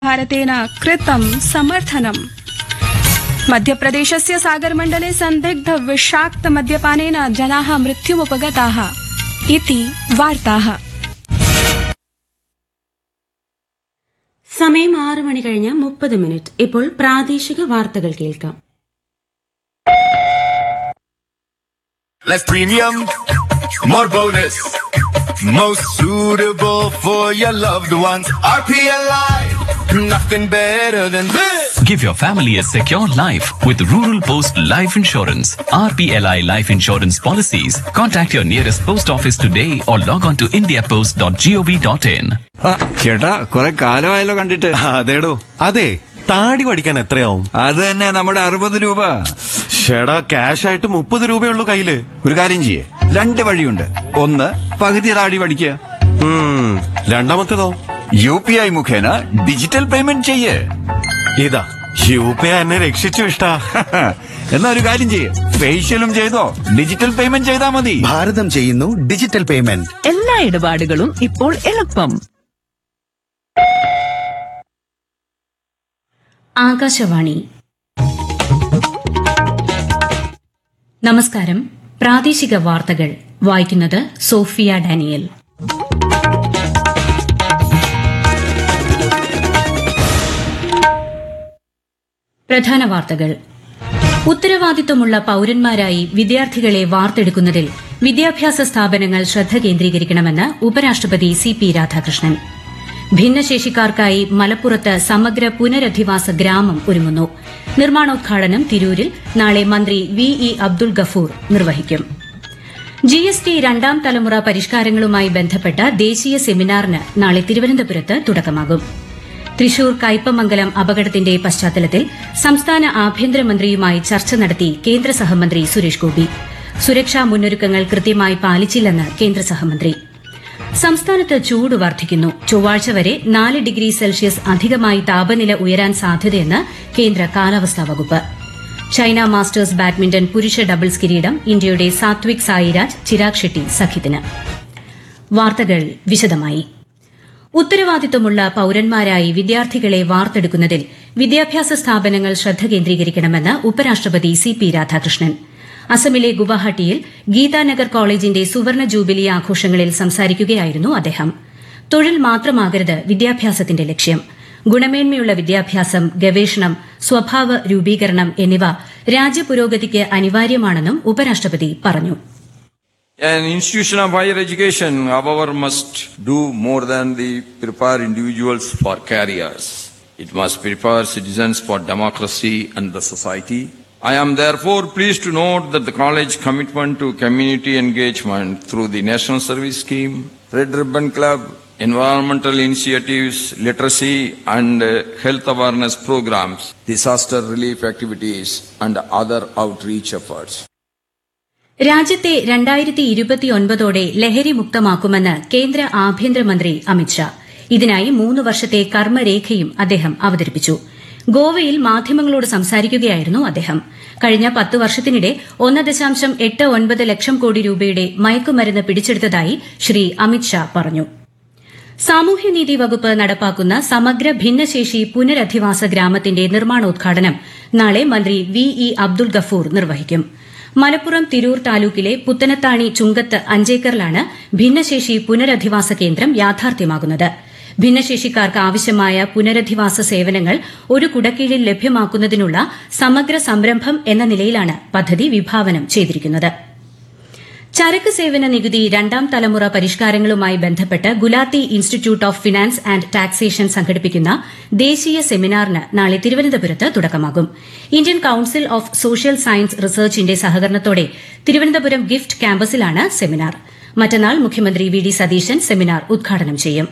भारतेन कृतं समर्थनम् मध्यप्रदेशस्य सागरमण्डले सन्दिग्ध विषाक्त मद्यपानेन जनाः मृत्युमुपगताः इति वार्ताः സമയം ആറ് മണി കഴിഞ്ഞ് മുപ്പത് മിനിറ്റ് ഇപ്പോൾ പ്രാദേശിക വാർത്തകൾ കേൾക്കാം Less premium, more bonus. Most suitable for your loved ones. RPLI, nothing better than this. Give your family a secure life with Rural Post Life Insurance. RPLI Life Insurance Policies. Contact your nearest post office today or log on to indiapost.gov.in. ആ, ചേട്ടാ കുറെ കാലമായല്ലോ കണ്ടിട്ട് അതേടോ അതെ താടി പഠിക്കാൻ എത്രയാവും അത് തന്നെ നമ്മുടെ അറുപത് രൂപ ഷേടാ ക്യാഷ് ആയിട്ട് മുപ്പത് രൂപയുള്ളൂ കയ്യില് ഒരു കാര്യം ചെയ്യേ രണ്ട് വഴിയുണ്ട് ഒന്ന് പകുതി താടി പഠിക്കുക ഉം, രണ്ടാമത്തേതോ യു പി ഐ മുഖേന ഡിജിറ്റൽ പേയ്മെന്റ് ചെയ്യേ ഇതാ യു പി ഐ എന്നെ രക്ഷിച്ചു ഇഷ്ടാ എന്നാ ഒരു കാര്യം ചെയ്യേ ഫേഷ്യലും ചെയ്തോ ഡിജിറ്റൽ പേയ്മെന്റ് ചെയ്താ മതി ഭാരതം ചെയ്യുന്നു ഡിജിറ്റൽ പേയ്മെന്റ് എല്ലാ ഇടപാടുകളും ഇപ്പോൾ എളുപ്പം ആകാശവാണി നമസ്കാരം പ്രാദേശിക വാർത്തകൾ വായിക്കുന്നത് സോഫിയ ഡാനിയൽ പ്രധാന വാർത്തകൾ ഉത്തരവാദിത്വമുള്ള പൌരന്മാരായി വിദ്യാർത്ഥികളെ വാർത്തെടുക്കുന്നതിൽ വിദ്യാഭ്യാസ സ്ഥാപനങ്ങൾ ശ്രദ്ധ കേന്ദ്രീകരിക്കണമെന്ന് ഉപരാഷ്ട്രപതി സി പി രാധാകൃഷ്ണൻ ഭിന്നശേഷിക്കാർക്കായി മലപ്പുറത്ത് സമഗ്ര പുനരധിവാസ ഗ്രാമം ഒരുങ്ങുന്നു നിർമ്മാണോദ്ഘാടനം തിരൂരിൽ നാളെ മന്ത്രി വി ഇ അബ്ദുൾ ഗഫൂർ നിർവഹിക്കും ജി എസ് ടി രണ്ടാം തലമുറ പരിഷ്കാരങ്ങളുമായി ബന്ധപ്പെട്ട ദേശീയ സെമിനാറിന് നാളെ തിരുവനന്തപുരത്ത് തുടക്കമാകും തൃശൂർ കയ്പമംഗലം അപകടത്തിന്റെ പശ്ചാത്തലത്തിൽ സംസ്ഥാന ആഭ്യന്തരമന്ത്രിയുമായി ചർച്ച നടത്തി കേന്ദ്ര സഹമന്ത്രി സുരേഷ് ഗോപി സുരക്ഷാ മുന്നൊരുക്കങ്ങൾ കൃത്യമായി പാലിച്ചില്ലെന്ന് കേന്ദ്ര സഹമന്ത്രി സംസ്ഥാനത്ത് ചൂട് വർദ്ധിക്കുന്നു ചൊവ്വാഴ്ച വരെ നാല് ഡിഗ്രി സെൽഷ്യസ് അധികമായി താപനില ഉയരാൻ സാധ്യതയെന്ന് കേന്ദ്ര കാലാവസ്ഥാ വകുപ്പ് ചൈന മാസ്റ്റേഴ്സ് ബാഡ്മിന്റൺ പുരുഷ ഡബിൾസ് കിരീടം ഇന്ത്യയുടെ സാത്വിക് സായിരാജ് ചിരാഗ് ഷെട്ടി സഖ്യത്തിന് വാർത്തകൾ വിശദമായി ഉത്തരവാദിത്തമുള്ള പൌരന്മാരായി വിദ്യാർത്ഥികളെ വാർത്തെടുക്കുന്നതിൽ വിദ്യാഭ്യാസ സ്ഥാപനങ്ങൾ ശ്രദ്ധ കേന്ദ്രീകരിക്കണമെന്ന് ഉപരാഷ്ട്രപതി സി പി രാധാകൃഷ്ണൻ അസമിലെ ഗുവാഹട്ടിയിൽ ഗീതാനഗർ കോളേജിന്റെ സുവർണ ജൂബിലി ആഘോഷങ്ങളിൽ സംസാരിക്കുകയായിരുന്നു അദ്ദേഹം തൊഴിൽ മാത്രമാകരുത് വിദ്യാഭ്യാസത്തിന്റെ ലക്ഷ്യം ഗുണമേന്മയുള്ള വിദ്യാഭ്യാസം ഗവേഷണം സ്വഭാവ രൂപീകരണം എന്നിവ രാജ്യപുരോഗതിക്ക് അനിവാര്യമാണെന്നും ഉപരാഷ്ട്രപതി പറഞ്ഞു An institution of higher education, however, must do more than the prepare individuals for careers. It must prepare citizens for democracy and the society. I am therefore pleased to note that the college commitment to community engagement through the National Service Scheme, Red Ribbon Club, environmental initiatives, literacy and uh, health awareness programs, disaster relief activities and other outreach efforts. രാജ്യത്തെ രണ്ടായിരത്തി ഇരുപത്തിയൊൻപതോടെ ലഹരി മുക്തമാക്കുമെന്ന് കേന്ദ്ര ആഭ്യന്തരമന്ത്രി അമിത്ഷാ ഇതിനായി മൂന്ന് വർഷത്തെ കർമ്മരേഖയും അദ്ദേഹം അവതരിപ്പിച്ചു ഗോവയിൽ മാധ്യമങ്ങളോട് സംസാരിക്കുകയായിരുന്നു അദ്ദേഹം കഴിഞ്ഞ പത്ത് വർഷത്തിനിടെ ഒന്ന് ദശാംശം എട്ട് ഒൻപത് ലക്ഷം കോടി രൂപയുടെ മയക്കുമരുന്ന് പിടിച്ചെടുത്തതായി ശ്രീ അമിത്ഷാ പറഞ്ഞു സാമൂഹ്യനീതി വകുപ്പ് നടപ്പാക്കുന്ന സമഗ്ര ഭിന്നശേഷി പുനരധിവാസ ഗ്രാമത്തിന്റെ നിർമ്മാണോദ്ഘാടനം നാളെ മന്ത്രി വി ഇ അബ്ദുൾ ഗഫൂർ നിർവഹിക്കും മലപ്പുറം തിരൂർ താലൂക്കിലെ പുത്തനത്താണി ചുങ്കത്ത് അഞ്ചേക്കറിലാണ് ഭിന്നശേഷി പുനരധിവാസ കേന്ദ്രം യാഥാർത്ഥ്യമാകുന്നത് ഭിന്നശേഷിക്കാർക്ക് ആവശ്യമായ പുനരധിവാസ സേവനങ്ങൾ ഒരു കുടക്കീഴിൽ ലഭ്യമാക്കുന്നതിനുള്ള സമഗ്ര സംരംഭം എന്ന നിലയിലാണ് പദ്ധതി വിഭാവനം ചെയ്തിരിക്കുന്നത് ചരക്ക് സേവന നികുതി രണ്ടാം തലമുറ പരിഷ്കാരങ്ങളുമായി ബന്ധപ്പെട്ട് Gulati institute of finance and taxation സംഘടിപ്പിക്കുന്ന ദേശീയ സെമിനാറിന് നാളെ തിരുവനന്തപുരത്ത് തുടക്കമാകും Indian council of social science റിസർച്ചിന്റെ സഹകരണത്തോടെ തിരുവനന്തപുരം ഗിഫ്റ്റ് ക്യാമ്പസിലാണ് സെമിനാർ മറ്റന്നാൾ മുഖ്യമന്ത്രി വി ഡി സതീശൻ സെമിനാർ ഉദ്ഘാടനം ചെയ്യും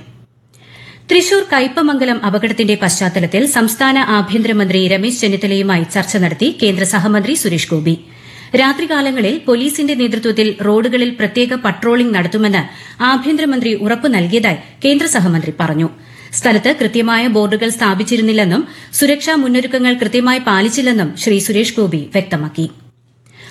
തൃശൂർ കയ്പമംഗലം അപകടത്തിന്റെ പശ്ചാത്തലത്തിൽ സംസ്ഥാന ആഭ്യന്തരമന്ത്രി രമേശ് ചെന്നിത്തലയുമായി ചർച്ച നടത്തി കേന്ദ്ര സഹമന്ത്രി സുരേഷ് ഗോപി രാത്രികാലങ്ങളിൽ പോലീസിന്റെ നേതൃത്വത്തിൽ റോഡുകളിൽ പ്രത്യേക പട്രോളിംഗ് നടത്തുമെന്ന് ആഭ്യന്തരമന്ത്രി ഉറപ്പു നൽകിയതായി കേന്ദ്ര സഹമന്ത്രി പറഞ്ഞു സ്ഥലത്ത് കൃത്യമായ ബോർഡുകൾ സ്ഥാപിച്ചിരുന്നില്ലെന്നും സുരക്ഷാ മുന്നൊരുക്കങ്ങൾ കൃത്യമായി പാലിച്ചില്ലെന്നും ശ്രീ സുരേഷ് ഗോപി വ്യക്തമാക്കി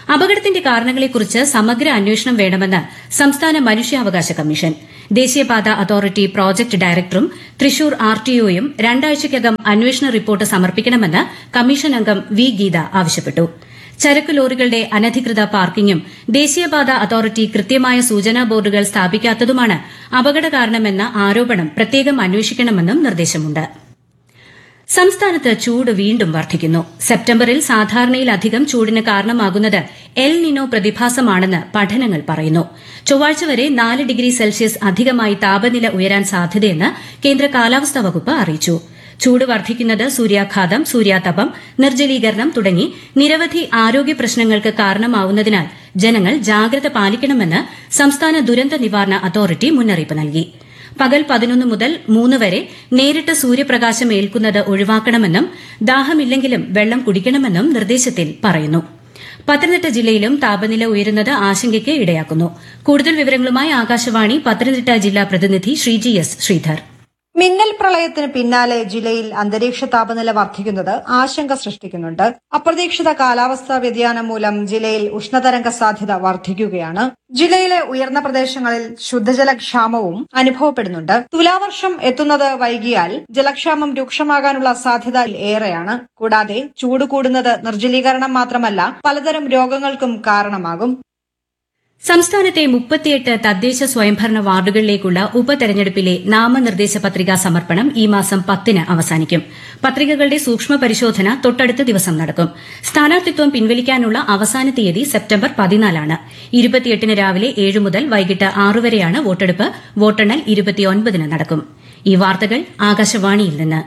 അപകടത്തിന്റെ കാരണങ്ങളെക്കുറിച്ച് സമഗ്ര അന്വേഷണം വേണമെന്ന് സംസ്ഥാന മനുഷ്യാവകാശ കമ്മീഷൻ ദേശീയപാത അതോറിറ്റി പ്രോജക്ട് ഡയറക്ടറും തൃശൂർ ആർടിഒയും രണ്ടാഴ്ചയ്ക്കകം അന്വേഷണ റിപ്പോർട്ട് സമർപ്പിക്കണമെന്ന് കമ്മീഷൻ അംഗം വി ഗീത ആവശ്യപ്പെട്ടു ചരക്ക് ലോറികളുടെ അനധികൃത പാർക്കിംഗും ദേശീയപാത അതോറിറ്റി കൃത്യമായ സൂചനാ ബോർഡുകൾ സ്ഥാപിക്കാത്തതുമാണ് അപകട കാരണമെന്ന ആരോപണം പ്രത്യേകം അന്വേഷിക്കണമെന്നും നിർദ്ദേശമുണ്ട് സംസ്ഥാനത്ത് ചൂട് വീണ്ടും വർദ്ധിക്കുന്നു സെപ്റ്റംബറിൽ സാധാരണയിലധികം ചൂടിന് കാരണമാകുന്നത് എൽ നിനോ പ്രതിഭാസമാണെന്ന് പഠനങ്ങൾ പറയുന്നു ചൊവ്വാഴ്ച വരെ നാല് ഡിഗ്രി സെൽഷ്യസ് അധികമായി താപനില ഉയരാൻ സാധ്യതയെന്ന് കേന്ദ്ര കാലാവസ്ഥാ വകുപ്പ് അറിയിച്ചു ചൂട് വർദ്ധിക്കുന്നത് സൂര്യാഘാതം സൂര്യാതപം നിർജ്ജലീകരണം തുടങ്ങി നിരവധി ആരോഗ്യ പ്രശ്നങ്ങൾക്ക് കാരണമാവുന്നതിനാൽ ജനങ്ങൾ ജാഗ്രത പാലിക്കണമെന്ന് സംസ്ഥാന ദുരന്ത നിവാരണ അതോറിറ്റി മുന്നറിയിപ്പ് നൽകി പകൽ പതിനൊന്ന് മുതൽ മൂന്ന് വരെ നേരിട്ട് സൂര്യപ്രകാശം ഏൽക്കുന്നത് ഒഴിവാക്കണമെന്നും ദാഹമില്ലെങ്കിലും വെള്ളം കുടിക്കണമെന്നും നിർദ്ദേശത്തിൽ പറയുന്നു പത്തനംതിട്ട ജില്ലയിലും താപനില ഉയരുന്നത് ആശങ്കയ്ക്ക് ഇടയാക്കുന്നു കൂടുതൽ വിവരങ്ങളുമായി ആകാശവാണി പത്തനംതിട്ട ജില്ലാ പ്രതിനിധി ശ്രീജി എസ് ശ്രീധർ മിന്നൽ പ്രളയത്തിന് പിന്നാലെ ജില്ലയിൽ അന്തരീക്ഷ താപനില വർദ്ധിക്കുന്നത് ആശങ്ക സൃഷ്ടിക്കുന്നുണ്ട് അപ്രതീക്ഷിത കാലാവസ്ഥാ വ്യതിയാനം മൂലം ജില്ലയിൽ ഉഷ്ണതരംഗ സാധ്യത വർദ്ധിക്കുകയാണ് ജില്ലയിലെ ഉയർന്ന പ്രദേശങ്ങളിൽ ശുദ്ധജല ക്ഷാമവും അനുഭവപ്പെടുന്നുണ്ട് തുലാവർഷം എത്തുന്നത് വൈകിയാൽ ജലക്ഷാമം രൂക്ഷമാകാനുള്ള സാധ്യത ഏറെയാണ് കൂടാതെ ചൂട് കൂടുന്നത് നിർജ്ജലീകരണം മാത്രമല്ല പലതരം രോഗങ്ങൾക്കും കാരണമാകും സംസ്ഥാനത്തെ മുപ്പത്തിയെട്ട് തദ്ദേശ സ്വയംഭരണ വാർഡുകളിലേക്കുള്ള ഉപതെരഞ്ഞെടുപ്പിലെ നാമനിർദ്ദേശ പത്രികാ സമർപ്പണം ഈ മാസം പത്തിന് അവസാനിക്കും പത്രികകളുടെ സൂക്ഷ്മ പരിശോധന തൊട്ടടുത്ത ദിവസം നടക്കും സ്ഥാനാർത്ഥിത്വം പിൻവലിക്കാനുള്ള അവസാന തീയതി സെപ്റ്റംബർ പതിനാലാണ് ഇരുപത്തിയെട്ടിന് രാവിലെ ഏഴ് മുതൽ വൈകിട്ട് ആറ് വരെയാണ് വോട്ടെടുപ്പ് വോട്ടെണ്ണൽ ഇരുപത്തിയൊൻപതിന് നടക്കും ഈ വാർത്തകൾ ആകാശവാണിയിൽ നിന്ന്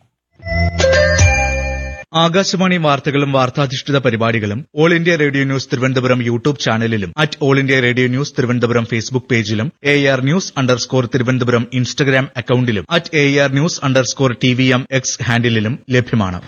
ആകാശവാണി വാർത്തകളും വാർത്താധിഷ്ഠിത പരിപാടികളും all India radio news Thiruvananthapuram YouTube ചാനലിലും at all India radio news Thiruvananthapuram Facebook പേജിലും A R news underscore Thiruvananthapuram Instagram അക്കൌണ്ടിലും at A R news underscore T V M X ഹാൻഡിലും ലഭ്യമാണ്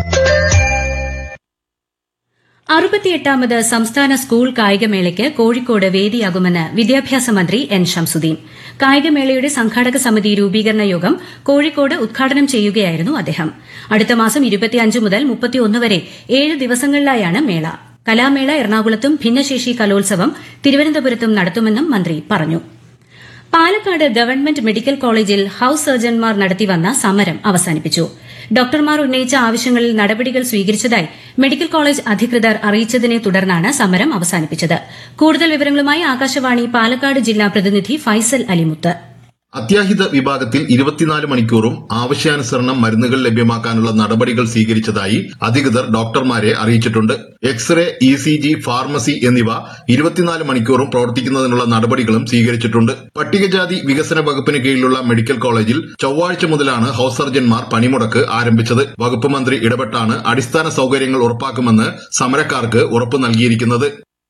അറുപത്തിയെട്ടാമത് സംസ്ഥാന സ്കൂൾ കായികമേളയ്ക്ക് കോഴിക്കോട് വേദിയാകുമെന്ന് വിദ്യാഭ്യാസ മന്ത്രി എൻ ഷംസുദ്ദീൻ കായികമേളയുടെ സംഘാടക സമിതി രൂപീകരണ യോഗം കോഴിക്കോട് ഉദ്ഘാടനം ചെയ്യുകയായിരുന്നു അദ്ദേഹം അടുത്ത മാസം ഇരുപത്തിയഞ്ച് മുതൽ മുപ്പത്തിയൊന്ന് വരെ ഏഴ് ദിവസങ്ങളിലായാണ് മേള കലാമേള എറണാകുളത്തും ഭിന്നശേഷി കലോത്സവം തിരുവനന്തപുരത്തും നടത്തുമെന്നും മന്ത്രി പറഞ്ഞു പാലക്കാട് ഗവൺമെന്റ് മെഡിക്കൽ കോളേജിൽ ഹൌസ് സർജൻമാർ നടത്തിവന്ന സമരം അവസാനിപ്പിച്ചു ഡോക്ടർമാർ ഉന്നയിച്ച ആവശ്യങ്ങളിൽ നടപടികൾ സ്വീകരിച്ചതായി മെഡിക്കൽ കോളേജ് അധികൃതർ അറിയിച്ചതിനെ തുടർന്നാണ് സമരം അവസാനിപ്പിച്ചത് കൂടുതൽ വിവരങ്ങളുമായി ആകാശവാണി പാലക്കാട് ജില്ലാ പ്രതിനിധി ഫൈസൽ അലിമുത്ത് അത്യാഹിത വിഭാഗത്തിൽ ഇരുപത്തിനാല് മണിക്കൂറും ആവശ്യാനുസരണം മരുന്നുകൾ ലഭ്യമാക്കാനുള്ള നടപടികൾ സ്വീകരിച്ചതായി അധികൃതർ ഡോക്ടർമാരെ അറിയിച്ചിട്ടുണ്ട് X-ray E C G pharmacy എന്നിവ ഇരുപത്തിനാല് മണിക്കൂറും പ്രവർത്തിക്കുന്നതിനുള്ള നടപടികളും സ്വീകരിച്ചിട്ടുണ്ട് പട്ടികജാതി വികസന വകുപ്പിന് കീഴിലുള്ള മെഡിക്കൽ കോളേജിൽ ചൊവ്വാഴ്ച മുതലാണ് ഹൌസ് സർജൻമാർ പണിമുടക്ക് ആരംഭിച്ചത് വകുപ്പ് മന്ത്രി ഇടപെട്ടാണ് അടിസ്ഥാന സൌകര്യങ്ങൾ ഉറപ്പാക്കുമെന്ന് സമരക്കാർക്ക് ഉറപ്പു നൽകിയിരിക്കുന്നത്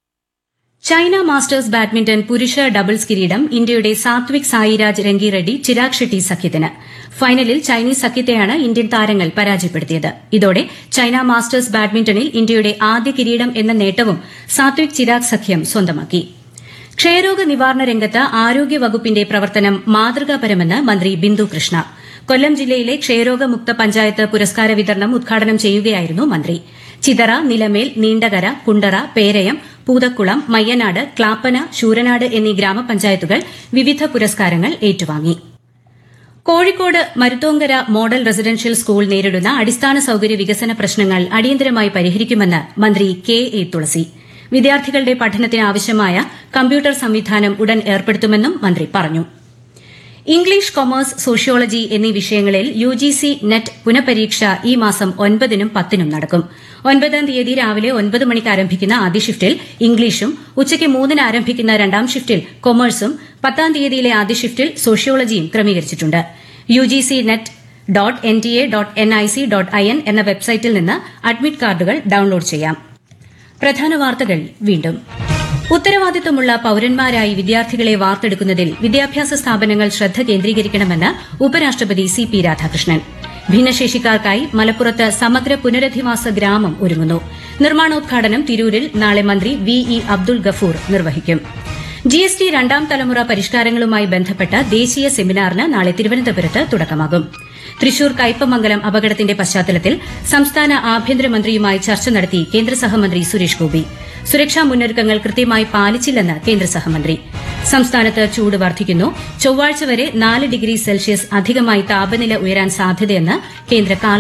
ചൈന മാസ്റ്റേഴ്സ് ബാഡ്മിന്റൺ പുരുഷ ഡബിൾസ് കിരീടം ഇന്ത്യയുടെ സാത്വിക് സായിരാജ് രംഗിറെഡ്ഡി ചിരാഗ് ഷെട്ടി സഖ്യത്തിന് ഫൈനലിൽ ചൈനീസ് സഖ്യത്തെയാണ് ഇന്ത്യൻ താരങ്ങൾ പരാജയപ്പെടുത്തിയത് ഇതോടെ ചൈന മാസ്റ്റേഴ്സ് ബാഡ്മിന്റണിൽ ഇന്ത്യയുടെ ആദ്യ കിരീടം എന്ന നേട്ടവും സാത്വിക് ചിരാഗ് സഖ്യം സ്വന്തമാക്കി ക്ഷയരോഗ നിവാരണ രംഗത്ത് ആരോഗ്യ വകുപ്പിന്റെ പ്രവർത്തനം മാതൃകാപരമെന്ന് മന്ത്രി ബിന്ദു കൃഷ്ണ കൊല്ലം ജില്ലയിലെ ക്ഷയരോഗമുക്ത പഞ്ചായത്ത് പുരസ്കാര വിതരണം ഉദ്ഘാടനം ചെയ്യുകയായിരുന്നു മന്ത്രി ചിതറ നിലമേൽ നീണ്ടകര കുണ്ടറ പേരയം പൂതക്കുളം മയ്യനാട് ക്ലാപ്പന ശൂരനാട് എന്നീ ഗ്രാമപഞ്ചായത്തുകൾ വിവിധ പുരസ്കാരങ്ങൾ ഏറ്റുവാങ്ങി Kozhikode Maruthonkara model residential school നേരിടുന്ന അടിസ്ഥാന സൌകര്യ വികസന പ്രശ്നങ്ങൾ അടിയന്തരമായി പരിഹരിക്കുമെന്ന് മന്ത്രി കെ എ തുളസി വിദ്യാർത്ഥികളുടെ പഠനത്തിന് ആവശ്യമായ കമ്പ്യൂട്ടർ സംവിധാനം ഉടൻ ഏർപ്പെടുത്തുമെന്നും മന്ത്രി പറഞ്ഞു ഇംഗ്ലീഷ് കൊമേഴ്സ് സോഷ്യോളജി എന്നീ വിഷയങ്ങളിൽ യുജിസി നെറ്റ് പുനഃപരീക്ഷ ഈ മാസം ഒൻപതിനും പത്തിനും നടക്കും ഒൻപതാം തീയതി രാവിലെ ഒൻപത് മണിക്ക് ആരംഭിക്കുന്ന ആദ്യ ഷിഫ്റ്റിൽ ഇംഗ്ലീഷും ഉച്ചയ്ക്ക് മൂന്നിന് ആരംഭിക്കുന്ന രണ്ടാം ഷിഫ്റ്റിൽ കൊമേഴ്സും പത്താം തീയതിയിലെ ആദ്യ ഷിഫ്റ്റിൽ സോഷ്യോളജിയും ക്രമീകരിച്ചിട്ടുണ്ട് UGC NET dot N T A dot N I C dot I N എന്ന വെബ്സൈറ്റിൽ നിന്ന് അഡ്മിറ്റ് കാർഡുകൾ ഡൌൺലോഡ് ചെയ്യാം പ്രധാന വാർത്തകൾ വീണ്ടും ഉത്തരവാദിത്തമുള്ള പൌരന്മാരായി വിദ്യാർത്ഥികളെ വാർത്തെടുക്കുന്നതിൽ വിദ്യാഭ്യാസ സ്ഥാപനങ്ങൾ ശ്രദ്ധ കേന്ദ്രീകരിക്കണമെന്ന് ഉപരാഷ്ട്രപതി സി പി രാധാകൃഷ്ണൻ ഭിന്നശേഷിക്കാർക്കായി മലപ്പുറത്ത് സമഗ്ര പുനരധിവാസ ഗ്രാമം ഒരുങ്ങുന്നു നിർമ്മാണോദ്ഘാടനം തിരൂരിൽ നാളെ മന്ത്രി വി ഇ അബ്ദുൾ ഗഫൂർ നിർവഹിക്കും ജി എസ് ടി രണ്ടാം തലമുറ പരിഷ്കാരങ്ങളുമായി ബന്ധപ്പെട്ട ദേശീയ സെമിനാറിന് നാളെ തിരുവനന്തപുരത്ത് തുടക്കമാകും തൃശൂർ കയ്പമംഗലം അപകടത്തിന്റെ പശ്ചാത്തലത്തിൽ സംസ്ഥാന ആഭ്യന്തരമന്ത്രിയുമായി ചർച്ച നടത്തി കേന്ദ്ര സഹമന്ത്രി സുരേഷ് ഗോപി സുരക്ഷാ മുന്നൊരുക്കങ്ങൾ കൃത്യമായി പാലിച്ചില്ലെന്ന് കേന്ദ്ര സഹമന്ത്രി സംസ്ഥാനത്ത് ചൂട് വർദ്ധിക്കുന്നു ചൊവ്വാഴ്ച വരെ നാല് ഡിഗ്രി സെൽഷ്യസ് അധികമായി താപനില ഉയരാൻ സാധ്യതയെന്ന് കേന്ദ്ര കാലാവസ്ഥാ